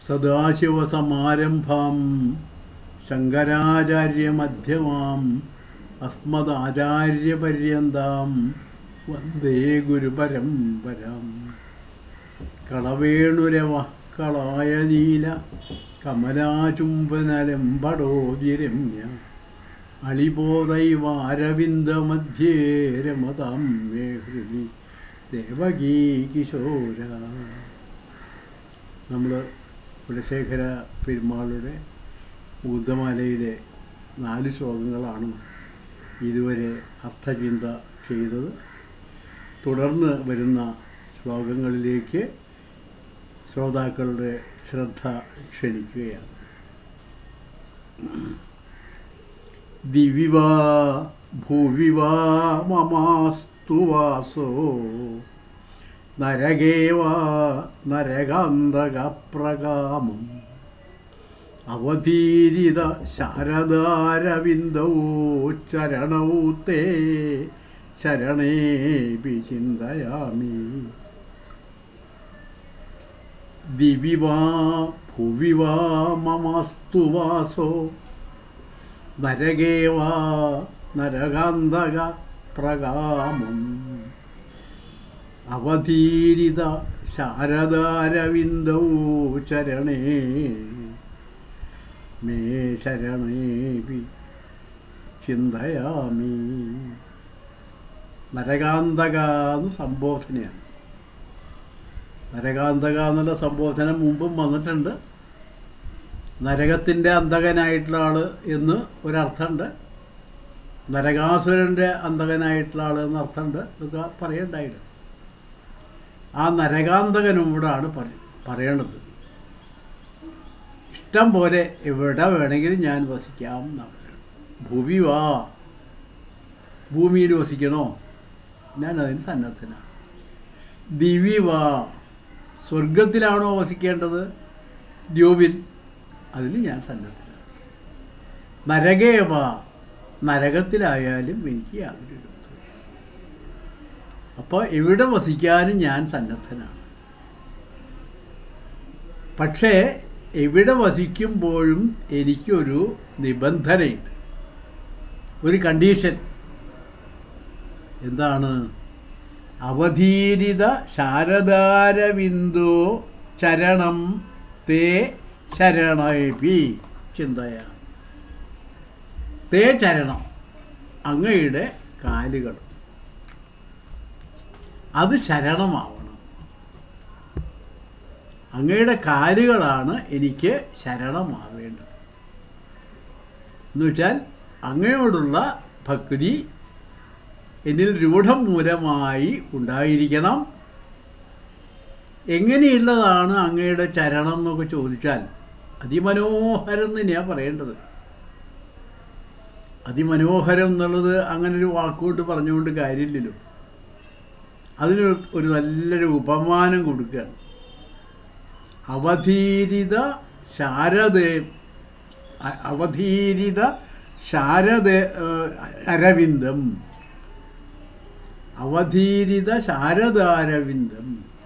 സദാശിവസമാരംഭാം ശങ്കരാചാര്യമധ്യമാം അസ്മദാചാര്യപര്യന്താം വന്ദേ ഗുരുപരമ്പരാം കളവേണുരവ കളായ നീല കമലാചുംബനലംബടോതിരമ്യ അളിബോധൈവാരവിന്ദമധ്യേ രമതാം മേ ഹൃദി ദേവകീ കിശോര നമ്മൾ കുലശേഖര പെരുമാളുടെ ബുദ്ധമാലയിലെ നാല് ശ്ലോകങ്ങളാണ് ഇതുവരെ അർത്ഥചിന്ത ചെയ്തത് തുടർന്ന് വരുന്ന ശ്ലോകങ്ങളിലേക്ക് ശ്രോതാക്കളുടെ ശ്രദ്ധ ക്ഷണിക്കുകയാണ് ദിവിവാ ഭൂവിവാ മമാസ്തു വാസോ നരകേവാ നരകാന്തകപ്രകാമം അവതീരിത ശാരദാരവിന്ദോ ചരണൗ തേ ശരണേപി ചിന്തയാമി ദിവി വാ ഭുവി വാ മമസ്തു വാസോ നരകേ വാ നരകാന്തക പ്രകാമം അവതീരിത ശാരദാരവിന്ദൗ ചരണേ മേ ശരണേപി ചിന്തയാമി നരകാന്തക എന്ന് സംബോധനയാണ് നരകാന്തക എന്നുള്ള സംബോധന മുമ്പും വന്നിട്ടുണ്ട് നരകത്തിൻ്റെ അന്തകനായിട്ടുള്ള ആൾ എന്ന് ഒരർത്ഥമുണ്ട് നരകാസുരൻ്റെ അന്തകനായിട്ടുള്ള ആൾ എന്ന അർത്ഥമുണ്ട് ഇതൊക്കെ പറയണ്ടായിരുന്നു ആ നരകാന്തകനും ഇവിടാണ് പറയണത് ഇഷ്ടം പോലെ എവിടെ വേണമെങ്കിലും ഞാൻ വസിക്കാം എന്നാണ് ഭൂമി വാ ഭൂമിയിൽ വസിക്കണോ ഞാൻ അതിന് സന്നദ്ധനാണ് ദിവി വാ സ്വർഗത്തിലാണോ വസിക്കേണ്ടത് ദ്യോവിൽ അതിൽ ഞാൻ സന്നദ്ധനാണ് നരകേ വാ നരകത്തിലായാലും എനിക്ക് യാതൊരു അപ്പോൾ എവിടെ വസിക്കാനും ഞാൻ സന്നദ്ധനാണ് പക്ഷേ എവിടെ വസിക്കുമ്പോഴും എനിക്കൊരു നിബന്ധനയുണ്ട് ഒരു കണ്ടീഷൻ എന്താണ് അവധീരിത ശാരദാരവിന്ദോ ചരണം തേ ശരണേപി ചിന്തയ തേ ചരണം അങ്ങയുടെ കാലുകൾ അത് ശരണമാവണം അങ്ങയുടെ കാലുകളാണ് എനിക്ക് ശരണമാവേണ്ടത് എന്നുവെച്ചാൽ അങ്ങയോടുള്ള ഭക്തി എന്നിൽ രൂഢം മൂലമായി ഉണ്ടായിരിക്കണം എങ്ങനെയുള്ളതാണ് അങ്ങയുടെ ചരണം എന്നൊക്കെ ചോദിച്ചാൽ അതിമനോഹരം തന്നെയാണ് പറയേണ്ടത് അതിമനോഹരം എന്നുള്ളത് അങ്ങനെ ഒരു വാക്കുകൊണ്ട് പറഞ്ഞുകൊണ്ട് കാര്യമില്ലല്ലോ അതിന് ഒരു നല്ലൊരു ഉപമാനം കൊടുക്കുകയാണ് അവധീരിത ശാരദ അവധീരിത ശാരദ അരവിന്ദം അവധീരിത ശാരദാരവിന്ദം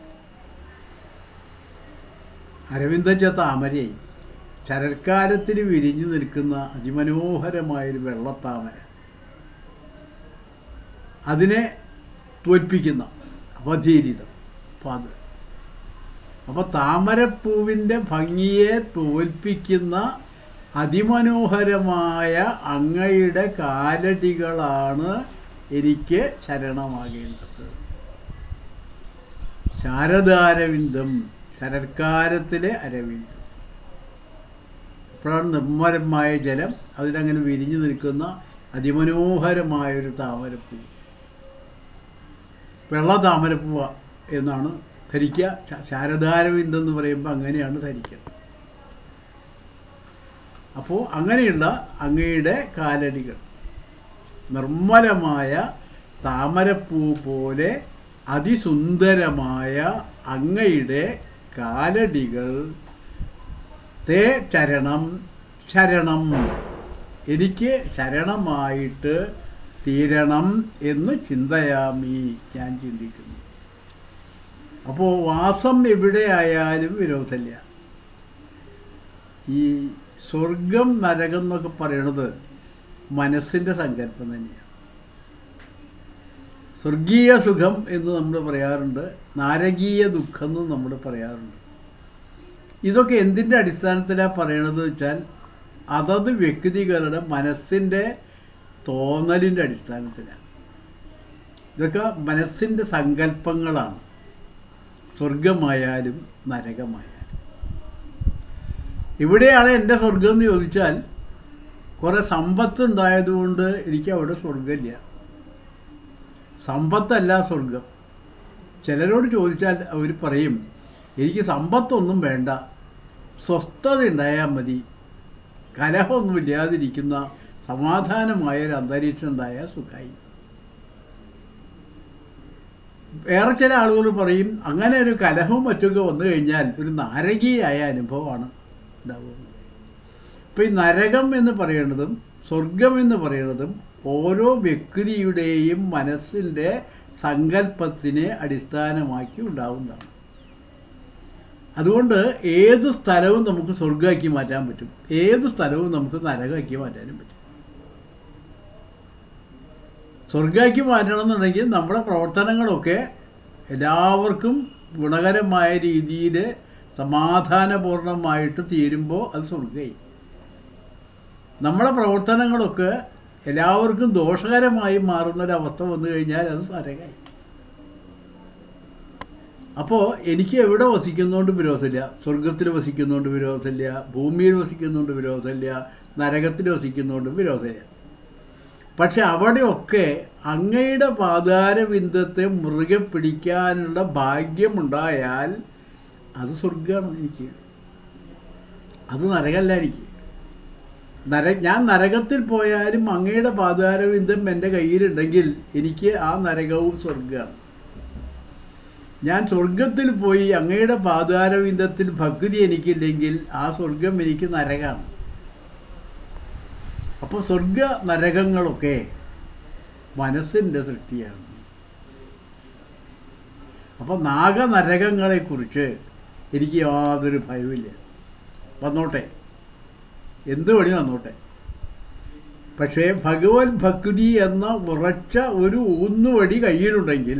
അരവിന്ദച്ച താമരയായി ശരൽക്കാലത്തിന് വിരിഞ്ഞു നിൽക്കുന്ന അതിമനോഹരമായൊരു വെള്ളത്താമര അതിനെ തോൽപ്പിക്കുന്ന അവധീരിതം അപ്പം അത് അപ്പോൾ താമരപ്പൂവിൻ്റെ ഭംഗിയെ തോൽപ്പിക്കുന്ന അതിമനോഹരമായ അങ്ങയുടെ കാലടികളാണ് എനിക്ക് ശരണമാകേണ്ടത് ശാരദാരവിന്ദം ശരൽക്കാലത്തിലെ അരവിന്ദം അപ്പോഴാണ് നിർമ്മലമായ ജലം അതിലങ്ങനെ വിരിഞ്ഞു നിൽക്കുന്ന അതിമനോഹരമായൊരു താമരപ്പൂ വെള്ള താമരപ്പൂവ എന്നാണ് ധരിക്കുക ശാരദാരവിന്ദം എന്ന് പറയുമ്പോൾ അങ്ങനെയാണ് ധരിക്കുന്നത് അപ്പോൾ അങ്ങനെയുള്ള അങ്ങയുടെ കാലടികൾ നിർമ്മലമായ താമരപ്പൂ പോലെ അതിസുന്ദരമായ അങ്ങയുടെ കാലടികൾ തേ ചരണം ശരണം എനിക്ക് ശരണമായിട്ട് തീരണം എന്ന് ചിന്തയാമി ഞാൻ ചിന്തിക്കുന്നു അപ്പോൾ വാസം എവിടെയായാലും വിരോധമില്ല ഈ സ്വർഗം നരകം എന്നൊക്കെ പറയണത് മനസ്സിൻ്റെ സങ്കല്പം തന്നെയാണ് സ്വർഗീയ സുഖം എന്ന് നമ്മൾ പറയാറുണ്ട് നാരകീയ ദുഃഖം എന്നും നമ്മൾ പറയാറുണ്ട് ഇതൊക്കെ എന്തിൻ്റെ അടിസ്ഥാനത്തിലാണ് പറയണത് വെച്ചാൽ അതത് വ്യക്തികളുടെ മനസ്സിൻ്റെ തോന്നലിൻ്റെ അടിസ്ഥാനത്തിലാണ് ഇതൊക്കെ മനസ്സിൻ്റെ സങ്കല്പങ്ങളാണ് സ്വർഗമായാലും നരകമായാലും ഇവിടെയാണ് എൻ്റെ സ്വർഗം എന്ന് ചോദിച്ചാൽ കുറേ സമ്പത്ത് ഉണ്ടായതുകൊണ്ട് എനിക്ക് അവിടെ സ്വർഗമില്ല സമ്പത്തല്ല സ്വർഗം ചിലരോട് ചോദിച്ചാൽ അവർ പറയും എനിക്ക് സമ്പത്തൊന്നും വേണ്ട സ്വസ്ഥത ഉണ്ടായാൽ മതി കലഹമൊന്നും ഇല്ലാതിരിക്കുന്ന സമാധാനമായ ഒരു അന്തരീക്ഷം ഉണ്ടായാൽ സുഖമായി വേറെ ചില ആളുകൾ പറയും അങ്ങനെ ഒരു കലഹവും മറ്റൊക്കെ വന്നു കഴിഞ്ഞാൽ ഒരു നാരകീയായ അനുഭവമാണ് ഉണ്ടാവുന്നത് അപ്പോൾ ഈ നരകം എന്ന് പറയുന്നതും സ്വർഗം എന്ന് പറയുന്നതും ഓരോ വ്യക്തിയുടെയും മനസ്സിൻ്റെ സങ്കല്പത്തിനെ അടിസ്ഥാനമാക്കി ഉണ്ടാവുന്നതാണ് അതുകൊണ്ട് ഏത് സ്ഥലവും നമുക്ക് സ്വർഗമാക്കി മാറ്റാൻ പറ്റും ഏത് സ്ഥലവും നമുക്ക് നരകമാക്കി മാറ്റാനും പറ്റും സ്വർഗമാക്കി മാറ്റണം എന്നുണ്ടെങ്കിൽ നമ്മുടെ പ്രവർത്തനങ്ങളൊക്കെ എല്ലാവർക്കും ഗുണകരമായ രീതിയിൽ സമാധാനപൂർണമായിട്ട് തീരുമ്പോൾ അത് സ്വർഗമായി നമ്മുടെ പ്രവർത്തനങ്ങളൊക്കെ എല്ലാവർക്കും ദോഷകരമായി മാറുന്നൊരവസ്ഥ വന്നു കഴിഞ്ഞാൽ അത് നരകമായി അപ്പോൾ എനിക്ക് എവിടെ വസിക്കുന്നതുകൊണ്ട് വിരോധമില്ല സ്വർഗത്തിൽ വസിക്കുന്നതുകൊണ്ട് വിരോധമില്ല ഭൂമിയിൽ വസിക്കുന്നതുകൊണ്ട് വിരോധമില്ല നരകത്തിൽ വസിക്കുന്നതുകൊണ്ട് വിരോധമില്ല പക്ഷെ അവിടെയൊക്കെ അങ്ങയുടെ പാതാരബിന്ദത്തെ മുറുകെ പിടിക്കാനുള്ള ഭാഗ്യമുണ്ടായാൽ അത് സ്വർഗമാണ് എനിക്ക് അത് നരകമല്ല എനിക്ക് നര ഞാൻ നരകത്തിൽ പോയാലും അങ്ങയുടെ പാതാരബിന്ദം എൻ്റെ കയ്യിലുണ്ടെങ്കിൽ എനിക്ക് ആ നരകവും സ്വർഗമാണ് ഞാൻ സ്വർഗത്തിൽ പോയി അങ്ങയുടെ പാതാരവിന്ദത്തിൽ ഭക്തി എനിക്കില്ലെങ്കിൽ ആ സ്വർഗം എനിക്ക് നരകമാണ് അപ്പോൾ സ്വർഗ നരകങ്ങളൊക്കെ മനസ്സിൻ്റെ സൃഷ്ടിയാണ് അപ്പോൾ നാഗനരകങ്ങളെക്കുറിച്ച് എനിക്ക് യാതൊരു ഭയവുമില്ല വന്നോട്ടെ എന്ത് പണി വന്നോട്ടെ പക്ഷേ ഭഗവത് ഭക്തി എന്ന ഉറച്ച ഒരു ഊന്നുവടി കയ്യിലുണ്ടെങ്കിൽ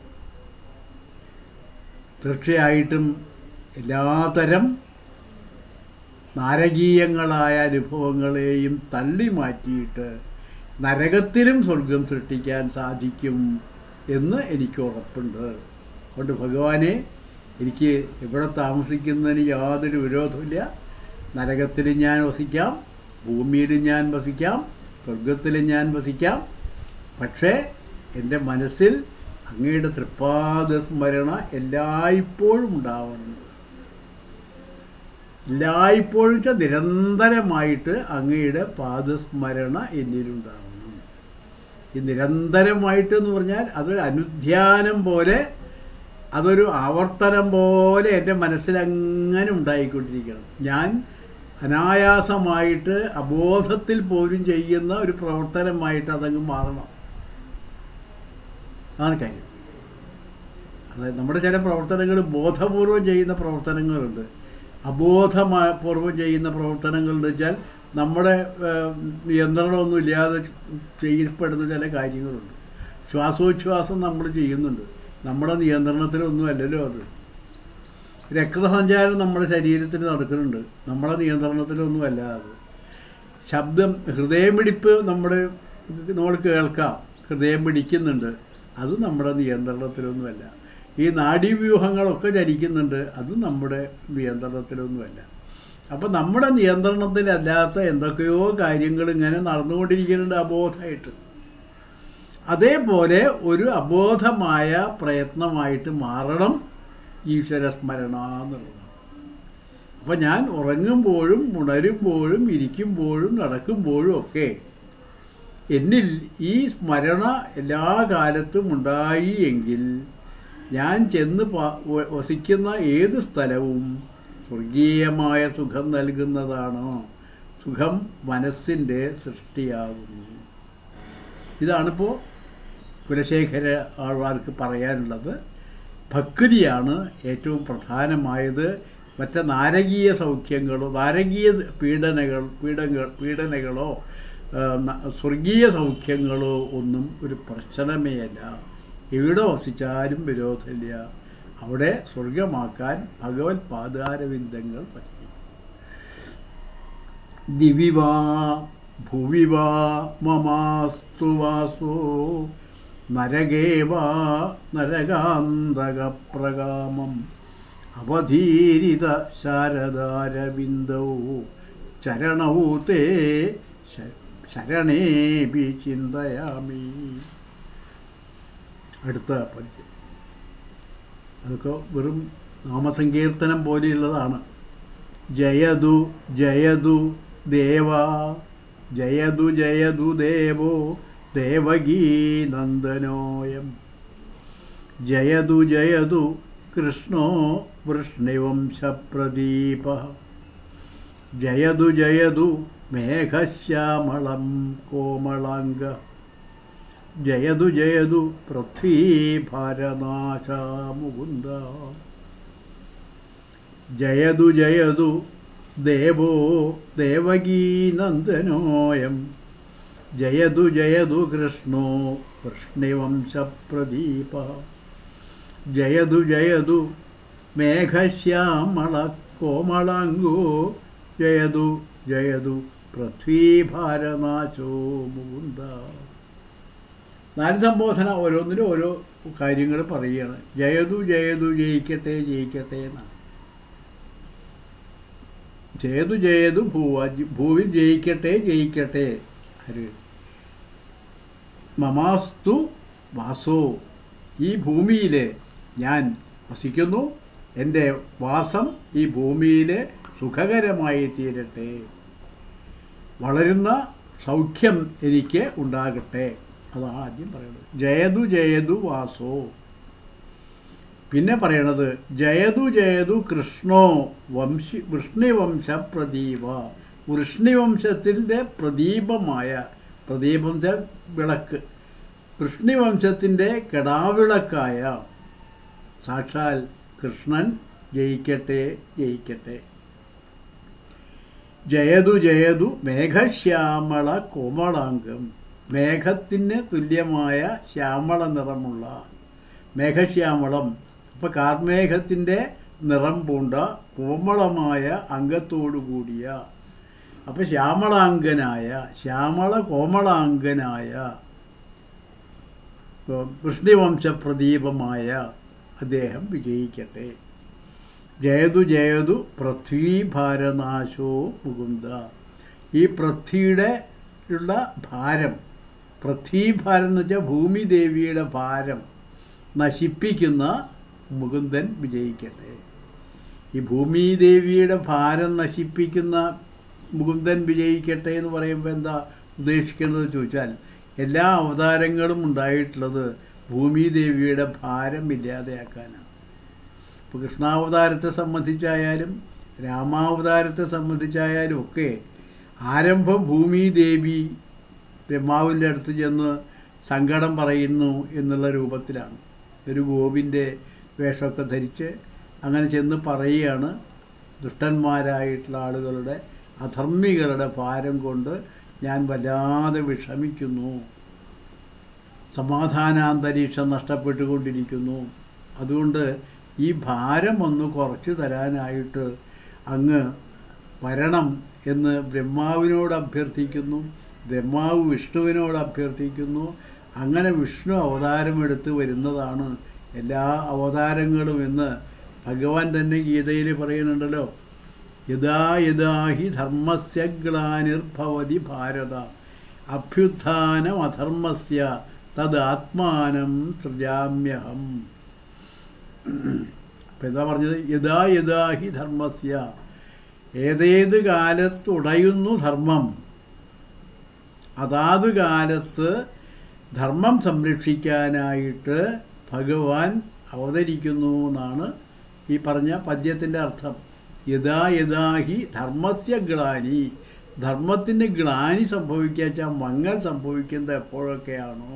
തീർച്ചയായിട്ടും എല്ലാതരം നാരകീയങ്ങളായ അനുഭവങ്ങളെയും തള്ളി മാറ്റിയിട്ട് നരകത്തിലും സ്വർഗം സൃഷ്ടിക്കാൻ സാധിക്കും എന്ന് എനിക്ക് ഉറപ്പുണ്ട് അതുകൊണ്ട് ഭഗവാനെ എനിക്ക് ഇവിടെ താമസിക്കുന്നതിന് യാതൊരു വിരോധമില്ല നരകത്തിലും ഞാൻ വസിക്കാം ഭൂമിയിലും ഞാൻ വസിക്കാം സ്വർഗത്തിലും ഞാൻ വസിക്കാം പക്ഷേ എൻ്റെ മനസ്സിൽ അങ്ങയുടെ തൃപ്പാദ സ്മരണ എല്ലായ്പ്പോഴും ഉണ്ടാവണം എല്ലായ്പ്പോഴും വെച്ചാൽ നിരന്തരമായിട്ട് അങ്ങയുടെ പാദസ്മരണ എന്നിലുണ്ടാവണം ഈ നിരന്തരമായിട്ട് എന്ന് പറഞ്ഞാൽ അതൊരു അനുധ്യാനം പോലെ അതൊരു ആവർത്തനം പോലെ എൻ്റെ മനസ്സിൽ അങ്ങനെ ഉണ്ടായിക്കൊണ്ടിരിക്കണം ഞാൻ അനായാസമായിട്ട് അബോധത്തിൽ പോലും ചെയ്യുന്ന ഒരു പ്രവർത്തനമായിട്ട് അതങ്ങ് മാറണം അതാണ് കാര്യം അതായത് നമ്മുടെ ചില പ്രവർത്തനങ്ങൾ ബോധപൂർവം ചെയ്യുന്ന പ്രവർത്തനങ്ങളുണ്ട് അബോധമായ പൂർവ്വം ചെയ്യുന്ന പ്രവർത്തനങ്ങൾ എന്ന് വെച്ചാൽ നമ്മുടെ ഏഹ്, നിയന്ത്രണമൊന്നും ഇല്ലാതെ ചെയ്യപ്പെടുന്ന ചില കാര്യങ്ങളുണ്ട് ശ്വാസോച്ഛ്വാസം നമ്മൾ ചെയ്യുന്നുണ്ട് നമ്മുടെ നിയന്ത്രണത്തിലൊന്നും അല്ലല്ലോ അത് രക്തസഞ്ചാരം നമ്മുടെ ശരീരത്തിൽ നടക്കുന്നുണ്ട് നമ്മുടെ നിയന്ത്രണത്തിലൊന്നും അല്ല അത് ശബ്ദം ഹൃദയമിടിപ്പ് നമ്മുടെ നമ്മൾ കേൾക്കാം ഹൃദയം പിടിക്കുന്നുണ്ട് അത് നമ്മുടെ നിയന്ത്രണത്തിലൊന്നുമല്ല ഈ നാഡീവ്യൂഹങ്ങളൊക്കെ ചലിക്കുന്നുണ്ട് അതും നമ്മുടെ നിയന്ത്രണത്തിലൊന്നുമല്ല അപ്പോൾ നമ്മുടെ നിയന്ത്രണത്തിലല്ലാത്ത എന്തൊക്കെയോ കാര്യങ്ങൾ ഇങ്ങനെ നടന്നുകൊണ്ടിരിക്കുന്നുണ്ട് അബോധമായിട്ട് അതേപോലെ ഒരു അബോധമായ പ്രയത്നമായിട്ട് മാറണം ഈശ്വരസ്മരണ എന്നുള്ളതാണ് അപ്പം ഞാൻ ഉറങ്ങുമ്പോഴും ഉണരുമ്പോഴും ഇരിക്കുമ്പോഴും നടക്കുമ്പോഴും ഒക്കെ എന്നിൽ ഈ സ്മരണ എല്ലാ കാലത്തും ഉണ്ടായി എങ്കിൽ ഞാൻ ചെന്ന് പ- വ- വസിക്കുന്ന ഏത് സ്ഥലവും സ്വർഗീയമായ സുഖം നൽകുന്നതാണ് സുഖം മനസ്സിൻ്റെ സൃഷ്ടിയാകുന്നു ഇതാണിപ്പോൾ കുലശേഖര ആൾവാർക്ക് പറയാനുള്ളത് ഭക്തിയാണ് ഏറ്റവും പ്രധാനമായത് മറ്റേ നാരകീയ സൗഖ്യങ്ങളോ നാരകീയ പീഡനകൾ പീഡങ്ങൾ പീഡനകളോ ആ, ന- സ്വർഗീയ സൗഖ്യങ്ങളോ ഒന്നും ഒരു പ്രശ്നമേ അല്ല എവിടെ വസിച്ചാലും വിരോധമില്ല അവിടെ സ്വർഗമാക്കാൻ ഭഗവത് പാതാരവിന്ദങ്ങൾ പറ്റി ദിവിവാ ഭുവിവാ മമാസ്തു വാസോ നരകേവാ നരകാന്തകപ്രകാമം അവധീരിത ശാരദാരവിന്ദൗ ചരണൗ തേ ശ- ശരണേപി ചിന്തയാമി അടുത്ത പദ്യം അതൊക്കെ വെറും നാമസങ്കീർത്തനം പോലെയുള്ളതാണ് ജയതു ജയതു ദേവ ജയതു ജയതു ദേവോ ദേവകീ നന്ദനോയം ജയതു ജയതു കൃഷ്ണോ വൃഷ്ണിവംശപ്രദീപ ജയതു ജയതു മേഘശ്യാമളം കോമളാംഗ ജയതു ജയതു പൃഥ്വീഭാരനാശ മുകുന്ദ ജയതു ജയതു ദേവോ ദേവകീനന്ദനോയം ജയതു ജയതു കൃഷ്ണോ വൃഷ്ണിവംശപ്രദീപ ജയതു ജയതു മേഘശ്യാമള കോമളാംഗോ ജയതു ജയതു പൃഥ്വീഭാരനാശോ മുകുന്ദ നാല് സംബോധന ഓരോന്നിനും ഓരോ കാര്യങ്ങൾ പറയുകയാണ് ജയതു ജയതു ജയിക്കട്ടെ ജയിക്കട്ടെ എന്നാണ് ജയതു ജയതു ഭൂവ ഭൂവിൽ ജയിക്കട്ടെ ജയിക്കട്ടെ ആര് മമാസ്തു വാസോ ഈ ഭൂമിയിൽ ഞാൻ വസിക്കുന്നു എൻ്റെ വാസം ഈ ഭൂമിയിൽ സുഖകരമായി തീരട്ടെ വളരുന്ന സൗഖ്യം എനിക്ക് ഉണ്ടാകട്ടെ അതാണ് ആദ്യം പറയുന്നത് ജയതു ജയതു വാസോ പിന്നെ പറയണത് ജയതു ജയതു കൃഷ്ണോ വംശി വൃഷ്ണിവംശ പ്രദീപ വൃഷ്ണിവംശത്തിൻ്റെ പ്രദീപമായ പ്രദീപം വെച്ചാൽ വിളക്ക് വൃഷ്ണിവംശത്തിൻ്റെ കെടാവിളക്കായ സാക്ഷാൽ കൃഷ്ണൻ ജയിക്കട്ടെ ജയിക്കട്ടെ ജയതു ജയതു മേഘശ്യാമള കോമളാംഗം മേഘത്തിന് തുല്യമായ ശ്യാമള നിറമുള്ള മേഘശ്യാമളം അപ്പോൾ കാർമേഘത്തിൻ്റെ നിറം പൂണ്ട കോമളമായ അംഗത്തോടു കൂടിയ അപ്പോൾ ശ്യാമളാംഗനായ ശ്യാമള കോമളാംഗനായ വൃഷ്ണിവംശ പ്രദീപമായ അദ്ദേഹം വിജയിക്കട്ടെ ജയതു ജയതു പൃഥ്വീഭാരനാശോ മുകുന്ദ ഈ പൃഥ്വിയുടെ ഉള്ള ഭാരം പൃഥ്വീഭാരം എന്ന് വെച്ചാൽ ഭൂമിദേവിയുടെ ഭാരം നശിപ്പിക്കുന്ന മുകുന്ദൻ വിജയിക്കട്ടെ ഈ ഭൂമിദേവിയുടെ ഭാരം നശിപ്പിക്കുന്ന മുകുന്ദൻ വിജയിക്കട്ടെ എന്ന് പറയുമ്പോൾ എന്താ ഉദ്ദേശിക്കുന്നത് ചോദിച്ചാൽ എല്ലാ അവതാരങ്ങളും ഉണ്ടായിട്ടുള്ളത് ഭൂമിദേവിയുടെ ഭാരം ഇല്ലാതെയാക്കാനാണ് ഇപ്പോൾ കൃഷ്ണാവതാരത്തെ സംബന്ധിച്ചായാലും രാമാവതാരത്തെ സംബന്ധിച്ചായാലും ഒക്കെ ആരംഭം ഭൂമിദേവി ബ്രഹ്മാവിൻ്റെ അടുത്ത് ചെന്ന് സങ്കടം പറയുന്നു എന്നുള്ള രൂപത്തിലാണ് ഒരു ഗോവിൻ്റെ വേഷമൊക്കെ ധരിച്ച് അങ്ങനെ ചെന്ന് പറയുകയാണ് ദുഷ്ടന്മാരായിട്ടുള്ള ആളുകളുടെ അധർമ്മികളുടെ ഭാരം കൊണ്ട് ഞാൻ വല്ലാതെ വിഷമിക്കുന്നു സമാധാനാന്തരീക്ഷം നഷ്ടപ്പെട്ടുകൊണ്ടിരിക്കുന്നു അതുകൊണ്ട് ഈ ഭാരം ഒന്ന് കുറച്ച് തരാനായിട്ട് അങ്ങ് വരണം എന്ന് ബ്രഹ്മാവിനോട് അഭ്യർത്ഥിക്കുന്നു ബ്രഹ്മാവ് വിഷ്ണുവിനോട് അഭ്യർത്ഥിക്കുന്നു അങ്ങനെ വിഷ്ണു അവതാരമെടുത്ത് വരുന്നതാണ് എല്ലാ അവതാരങ്ങളും എന്ന് ഭഗവാൻ തന്നെ ഗീതയിൽ പറയുന്നുണ്ടല്ലോ യഥാ യഥാ ഹി ധർമ്മസ്യ ഗ്ലാനിർഭവതി ഭാരത അഭ്യുത്ഥാനം അധർമ്മസ്യ തത് ആത്മാനം സൃജാമ്യഹം അപ്പം എന്താ പറഞ്ഞത് യഥാ യഥാ ഹി ധർമ്മസ്യ ഏതേത് കാലത്തുടയുന്നു ധർമ്മം അതാത് കാലത്ത് ധർമ്മം സംരക്ഷിക്കാനായിട്ട് ഭഗവാൻ അവതരിക്കുന്നു എന്നാണ് ഈ പറഞ്ഞ പദ്യത്തിൻ്റെ അർത്ഥം യഥാ യഥാ ഹി ധർമ്മസ്യ ഗ്ലാനി ധർമ്മത്തിന് ഗ്ലാനി സംഭവിക്കുക വെച്ചാൽ മങ്ങൽ സംഭവിക്കുന്നത് എപ്പോഴൊക്കെയാണോ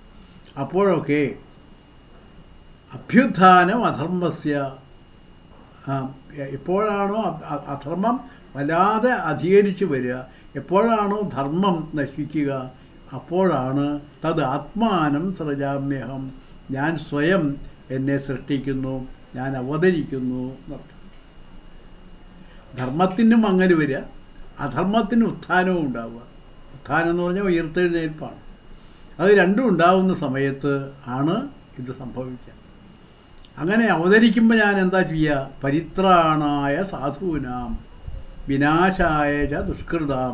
അപ്പോഴൊക്കെ അഭ്യുത്ഥാനം അധർമ്മസ്യ ആ, എപ്പോഴാണോ അ- അ- അധർമ്മം വല്ലാതെ അധികരിച്ചു വരിക എപ്പോഴാണോ ധർമ്മം നശിക്കുക അപ്പോഴാണ് തത് ആത്മാനം സൃജാമ്യഹം ഞാൻ സ്വയം എന്നെ സൃഷ്ടിക്കുന്നു ഞാൻ അവതരിക്കുന്നു എന്നർത്ഥം ധർമ്മത്തിനും അങ്ങനെ വരിക അധർമ്മത്തിന് ഉത്ഥാനവും ഉണ്ടാവുക ഉത്ഥാനം എന്ന് പറഞ്ഞാൽ ഉയർത്തെഴുന്നേൽപ്പാണ് അത് രണ്ടും ഉണ്ടാവുന്ന സമയത്ത് ആണ് ഇത് സംഭവിക്കുക അങ്ങനെ അവതരിക്കുമ്പോൾ ഞാൻ എന്താ ചെയ്യുക പരിത്രാണായ സാധൂനാം വിനാശായ ച ദുഷ്കൃതാം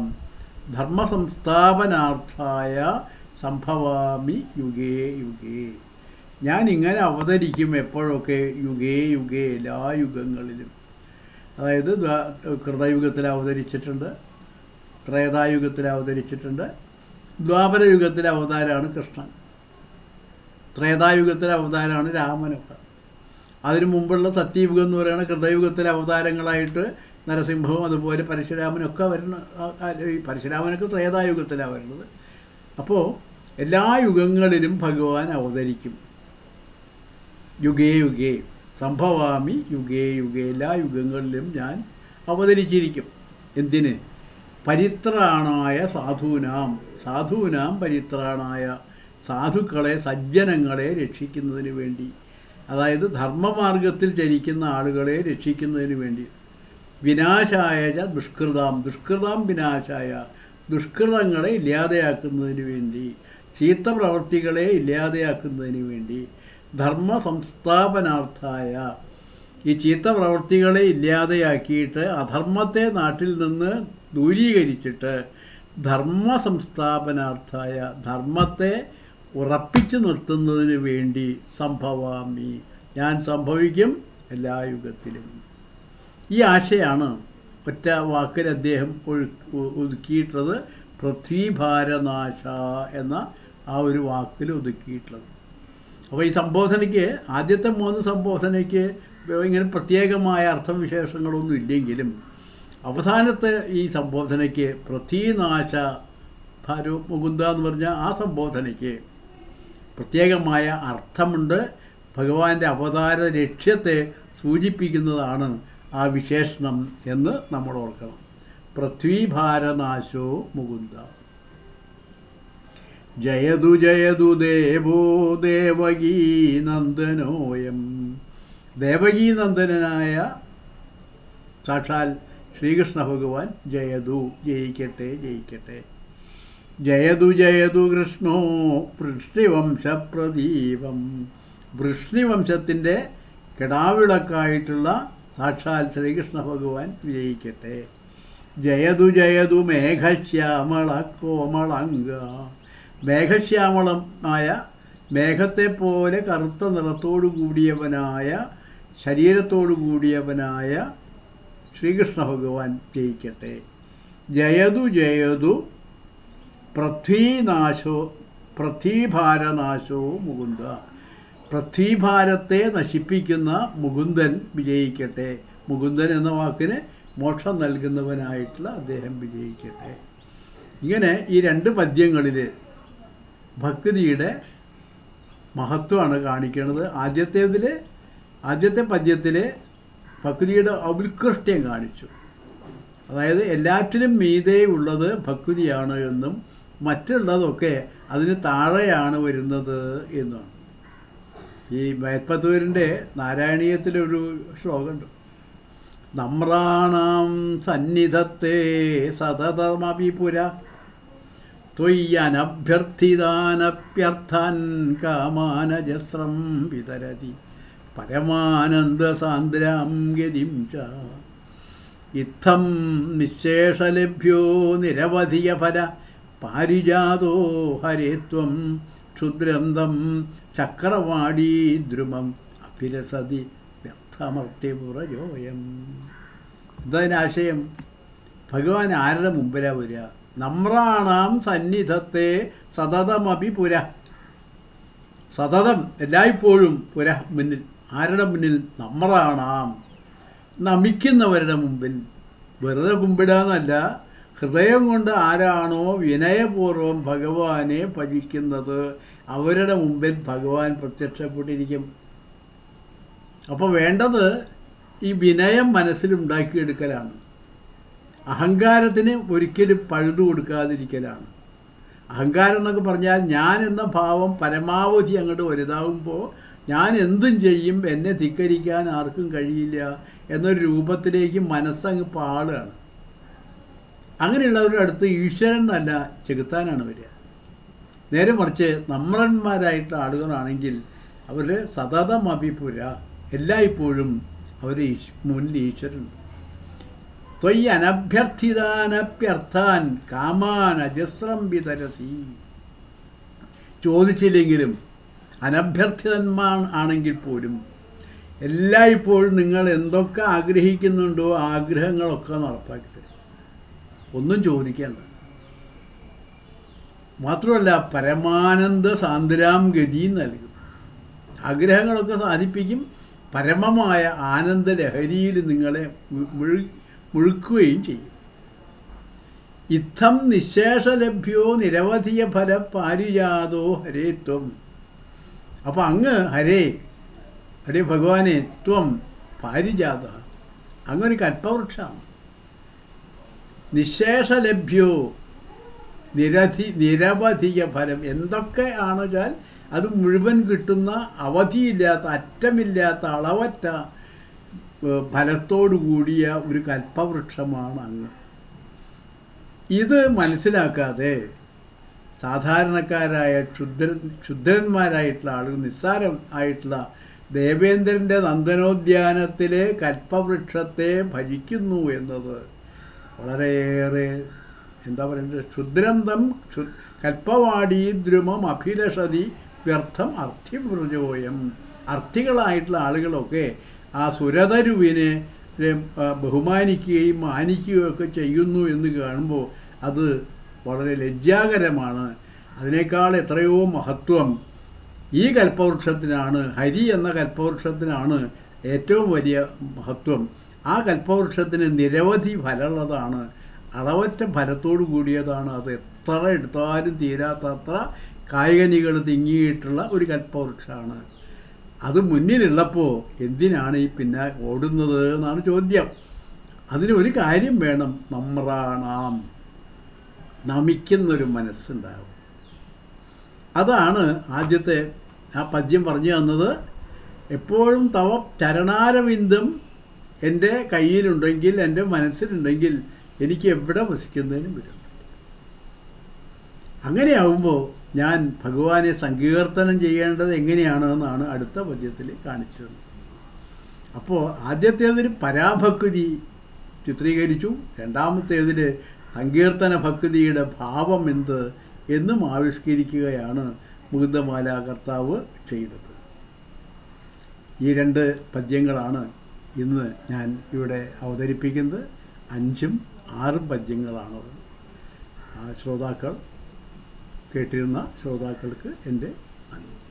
ധർമ്മസംസ്ഥാപനാർത്ഥായ സംഭവാമി യുഗേ യുഗേ ഞാൻ ഇങ്ങനെ അവതരിക്കും എപ്പോഴൊക്കെ യുഗേ യുഗേ എല്ലാ യുഗങ്ങളിലും അതായത് ദ്വാ- കൃതയുഗത്തിൽ അവതരിച്ചിട്ടുണ്ട് ത്രേതായുഗത്തിൽ അവതരിച്ചിട്ടുണ്ട് ദ്വാപര യുഗത്തിലെ അവതാരമാണ് കൃഷ്ണൻ ത്രേതായുഗത്തിലെ അവതാരമാണ് രാമനൊക്കെ അതിനു മുമ്പുള്ള സത്യയുഗം എന്ന് പറയുന്ന കൃതയുഗത്തിലെ അവതാരങ്ങളായിട്ട് നരസിംഹവും അതുപോലെ പരശുരാമനൊക്കെ വരുന്ന ആ- ആ- ഈ പരശുരാമനൊക്കെ ത്രേതായുഗത്തിലാണ് വരുന്നത് അപ്പോൾ എല്ലാ യുഗങ്ങളിലും ഭഗവാൻ അവതരിക്കും യുഗേ യുഗേ സംഭവാമി യുഗേ യുഗേ എല്ലാ യുഗങ്ങളിലും ഞാൻ അവതരിച്ചിരിക്കും എന്തിന് പരിത്രാണായ സാധൂനാം സാധൂനാം പരിത്രാണായ സാധുക്കളെ സജ്ജനങ്ങളെ രക്ഷിക്കുന്നതിന് വേണ്ടി അതായത് ധർമ്മമാർഗത്തിൽ ചരിക്കുന്ന ആളുകളെ രക്ഷിക്കുന്നതിന് വേണ്ടി വിനാശായ ച ദുഷ്കൃതാം ദുഷ്കൃതാം വിനാശായ ദുഷ്കൃതങ്ങളെ ഇല്ലാതെയാക്കുന്നതിന് വേണ്ടി ചീത്ത പ്രവർത്തികളെ ഇല്ലാതെയാക്കുന്നതിന് വേണ്ടി ധർമ്മ സംസ്ഥാപനാർത്ഥായ ഈ ചീത്ത പ്രവർത്തികളെ ഇല്ലാതെയാക്കിയിട്ട് അധർമ്മത്തെ നാട്ടിൽ നിന്ന് ദൂരീകരിച്ചിട്ട് ധർമ്മ സംസ്ഥാപനാർത്ഥായ ധർമ്മത്തെ ഉറപ്പിച്ചു നിർത്തുന്നതിന് വേണ്ടി സംഭവാമി ഞാൻ സംഭവിക്കും എല്ലാ യുഗത്തിലും ഈ ആശയാണ് ഒറ്റ വാക്കിൽ അദ്ദേഹം ഒഴു ഒ- ഒതുക്കിയിട്ടുള്ളത് പൃഥ്വീഭാരനാശ എന്ന ആ ഒരു വാക്കിൽ ഒതുക്കിയിട്ടുള്ളത് അപ്പോൾ ഈ സംബോധനയ്ക്ക് ആദ്യത്തെ മൂന്ന് സംബോധനയ്ക്ക് ഇങ്ങനെ പ്രത്യേകമായ അർത്ഥവിശേഷങ്ങളൊന്നും ഇല്ലെങ്കിലും അവസാനത്തെ ഈ സംബോധനയ്ക്ക് പൃഥ്വീനാശ ഭാരു മുകുന്ദ എന്ന് പറഞ്ഞ ആ സംബോധനയ്ക്ക് പ്രത്യേകമായ അർത്ഥമുണ്ട് ഭഗവാന്റെ അവതാര ലക്ഷ്യത്തെ സൂചിപ്പിക്കുന്നതാണ് ആ വിശേഷണം എന്ന് നമ്മൾ ഓർക്കണം പൃഥ്വീഭാരനാശോ മുകുന്ദ ജയതു ജയതു ദേവോ ദേവകീ നന്ദനോയം ദേവകീ നന്ദനായ സാക്ഷാൽ ശ്രീകൃഷ്ണ ഭഗവാൻ ജയതു ജയിക്കട്ടെ ജയിക്കട്ടെ ജയതു ജയതു കൃഷ്ണോ വൃഷ്ണിവംശപ്രദീപം വൃഷ്ണിവംശത്തിൻ്റെ കിടാവിളക്കായിട്ടുള്ള സാക്ഷാൽ ശ്രീകൃഷ്ണ ഭഗവാൻ വിജയിക്കട്ടെ ജയതു ജയതു മേഘശ്യാമള കോമളങ്ക മേഘശ്യാമളം ആയ മേഘത്തെ പോലെ കറുത്ത നിറത്തോടു കൂടിയവനായ ശരീരത്തോടു കൂടിയവനായ ശ്രീകൃഷ്ണ ഭഗവാൻ ജയിക്കട്ടെ ജയതു ജയതു പൃഥ്വീനാശോ പൃഥ്വീഭാരനാശോ മുകുന്ദ പൃഥ്വീഭാരത്തെ നശിപ്പിക്കുന്ന മുകുന്ദൻ വിജയിക്കട്ടെ മുകുന്ദൻ എന്ന വാക്കിന് മോക്ഷം നൽകുന്നവനായിട്ടുള്ള അദ്ദേഹം വിജയിക്കട്ടെ ഇങ്ങനെ ഈ രണ്ട് പദ്യങ്ങളിൽ ഭക്തിയുടെ മഹത്വമാണ് കാണിക്കുന്നത് ആദ്യത്തേതിൽ ആദ്യത്തെ പദ്യത്തിൽ ഭക്തിയുടെ ഔത്കൃഷ്ട്യം കാണിച്ചു അതായത് എല്ലാറ്റിലും മീതെ ഉള്ളത് ഭക്തിയാണ് എന്നും മറ്റുള്ളതൊക്കെ അതിന് താഴെയാണ് വരുന്നത് എന്നുമാണ് ഈ മേൽപ്പത്തൂരിൻ്റെ നാരായണീയത്തിലൊരു ശ്ലോകമുണ്ട് നമ്രാണാം സന്നിധത്തെ സതതമഭിപുര ത്വയ്യനഭ്യർത്ഥിതാനഭ്യർത്ഥാൻ കാമാനജസ്രം വിതരതി പരമാനന്ദസാന്ദ്രാം ഗതിം ച ഇത്തം നിശേഷലഭ്യോ നിരവധിയ ഫല പാരിജാതോ ഹരേത്വം ക്ഷുദ്രന്തം ചക്രവാടീ ദ്രുമം അഭിലഷതി വ്യർത്ഥമർത്യപുറജോയം ഇതതിനാശയം ഭഗവാൻ ആരുടെ മുമ്പിലാണ് വരിക നമ്രാണാം സന്നിധത്തെ സതതമപി പുര സതതം എല്ലായ്പ്പോഴും പുര മുന്നിൽ ആരുടെ മുന്നിൽ നമ്രാണാം നമിക്കുന്നവരുടെ മുമ്പിൽ വെറുതെ കുമ്പിടാന്നല്ല ഹൃദയം കൊണ്ട് ആരാണോ വിനയപൂർവ്വം ഭഗവാനെ ഭജിക്കുന്നത് അവരുടെ മുമ്പിൽ ഭഗവാൻ പ്രത്യക്ഷപ്പെട്ടിരിക്കും അപ്പോൾ വേണ്ടത് ഈ വിനയം മനസ്സിലുണ്ടാക്കിയെടുക്കലാണ് അഹങ്കാരത്തിന് ഒരിക്കലും പഴുതു കൊടുക്കാതിരിക്കലാണ് അഹങ്കാരം എന്നൊക്കെ പറഞ്ഞാൽ ഞാൻ എന്ന ഭാവം പരമാവധി അങ്ങോട്ട് വലുതാകുമ്പോൾ ഞാൻ എന്തും ചെയ്യും എന്നെ ധിക്കരിക്കാൻ ആർക്കും കഴിയില്ല എന്നൊരു രൂപത്തിലേക്ക് മനസ്സങ്ങ് പാടുകയാണ് അങ്ങനെയുള്ളവരുടെ അടുത്ത് ഈശ്വരൻ എന്നല്ല ചെകുത്താനാണ് വരിക നേരെ മറിച്ച് നമ്മളന്മാരായിട്ടുള്ള ആളുകളാണെങ്കിൽ അവർ സതതം അഭിപുര എല്ലായ്പ്പോഴും അവർ മുന്നിൽ ഈശ്വരൻ ത്വയ് അനഭ്യർത്ഥിതാനപ്യർത്ഥാൻ കാമാൻ അജസ്രം വിതരസി ചോദിച്ചില്ലെങ്കിലും അനഭ്യർത്ഥിതന്മാർ ആണെങ്കിൽ പോലും എല്ലായ്പ്പോഴും നിങ്ങൾ എന്തൊക്കെ ആഗ്രഹിക്കുന്നുണ്ടോ ആ ആഗ്രഹങ്ങളൊക്കെ നടപ്പാക്കി തരും ഒന്നും ചോദിക്കേണ്ട മാത്രമല്ല പരമാനന്ദ സാന്ദ്രാം ഗതി നൽകും ആഗ്രഹങ്ങളൊക്കെ സാധിപ്പിക്കും പരമമായ ആനന്ദ ലഹരിയിൽ നിങ്ങളെ മുഴു മുഴുക്കുകയും ചെയ്യും ഇത്തം നിശേഷലഭ്യോ നിരവധിയ ഫല പാരിജാതോ ഹരേ ത്വം അപ്പം അങ്ങ് ഹരേ ഹരേ ഭഗവാനെ ത്വം പാരിജാത അങ്ങൊരു കൽപ്പവൃക്ഷമാണ് നിശേഷലഭ്യോ നിരധി നിരവധിയ ഫലം എന്തൊക്കെ ആണ് വെച്ചാൽ അത് മുഴുവൻ കിട്ടുന്ന അവധിയില്ലാത്ത അറ്റമില്ലാത്ത അളവറ്റ ഫലത്തോടു കൂടിയ ഒരു കൽപ്പവൃക്ഷമാണ് അങ്ങ് ഇത് മനസ്സിലാക്കാതെ സാധാരണക്കാരായ ക്ഷുദ്ര ക്ഷുദ്രന്മാരായിട്ടുള്ള ആളുകൾ നിസ്സാരം ആയിട്ടുള്ള ദേവേന്ദ്രൻ്റെ നന്ദനോദ്യാനത്തിലെ കൽപ്പവൃക്ഷത്തെ ഭജിക്കുന്നു എന്നത് വളരെയേറെ എന്താ പറയേണ്ടത് ക്ഷുദ്രന്തം ക്ഷു കൽപ്പവാടി ദ്രുമം അഭിലഷതി വ്യർത്ഥം അർത്ഥിമൃജോയം അർത്ഥികളായിട്ടുള്ള ആളുകളൊക്കെ ആ സുരതരുവിനെ ബഹുമാനിക്കുകയും മാനിക്കുകയും ഒക്കെ ചെയ്യുന്നു എന്ന് കാണുമ്പോൾ അത് വളരെ ലജ്ജാകരമാണ് അതിനേക്കാൾ എത്രയോ മഹത്വം ഈ കൽപ്പവൃക്ഷത്തിനാണ് ഹരി എന്ന കൽപ്പവൃക്ഷത്തിനാണ് ഏറ്റവും വലിയ മഹത്വം ആ കൽപ്പവൃക്ഷത്തിന് നിരവധി ഫലമുള്ളതാണ് അളവറ്റ ഫലത്തോടു കൂടിയതാണ് അത് എത്ര എടുത്താലും തീരാത്തത്ര കായികനികൾ തിങ്ങിയിട്ടുള്ള ഒരു കൽപ്പവൃക്ഷമാണ് അത് മുന്നിലുള്ളപ്പോൾ എന്തിനാണ് ഈ പിന്നെ ഓടുന്നത് എന്നാണ് ചോദ്യം അതിന് ഒരു കാര്യം വേണം നമ്രാണാം നമിക്കുന്നൊരു മനസ്സുണ്ടാകും അതാണ് ആദ്യത്തെ ആ പദ്യം പറഞ്ഞു തന്നത് എപ്പോഴും തവ ചരണാരവിന്ദം എൻ്റെ കയ്യിലുണ്ടെങ്കിൽ എൻ്റെ മനസ്സിലുണ്ടെങ്കിൽ എനിക്ക് എവിടെ വസിക്കുന്നതിനും വരും അങ്ങനെയാവുമ്പോൾ ഞാൻ ഭഗവാനെ സങ്കീർത്തനം ചെയ്യേണ്ടത് എങ്ങനെയാണ് എന്നാണ് അടുത്ത പദ്യത്തിൽ കാണിച്ചത് അപ്പോൾ ആദ്യത്തേതിൽ പരാഭക്തി ചിത്രീകരിച്ചു രണ്ടാമത്തേതിൽ സങ്കീർത്തന ഭക്തിയുടെ ഭാവം എന്ത് എന്നും ആവിഷ്കരിക്കുകയാണ് മുകുന്ദമാല കർത്താവ് ചെയ്തത് ഈ രണ്ട് പദ്യങ്ങളാണ് ഇന്ന് ഞാൻ ഇവിടെ അവതരിപ്പിക്കുന്നത് അഞ്ചും ആറും പദ്യങ്ങളാണത് ആ ശ്രോതാക്കൾ കേട്ടിരുന്ന ശ്രോതാക്കൾക്ക് എൻ്റെ നന്ദി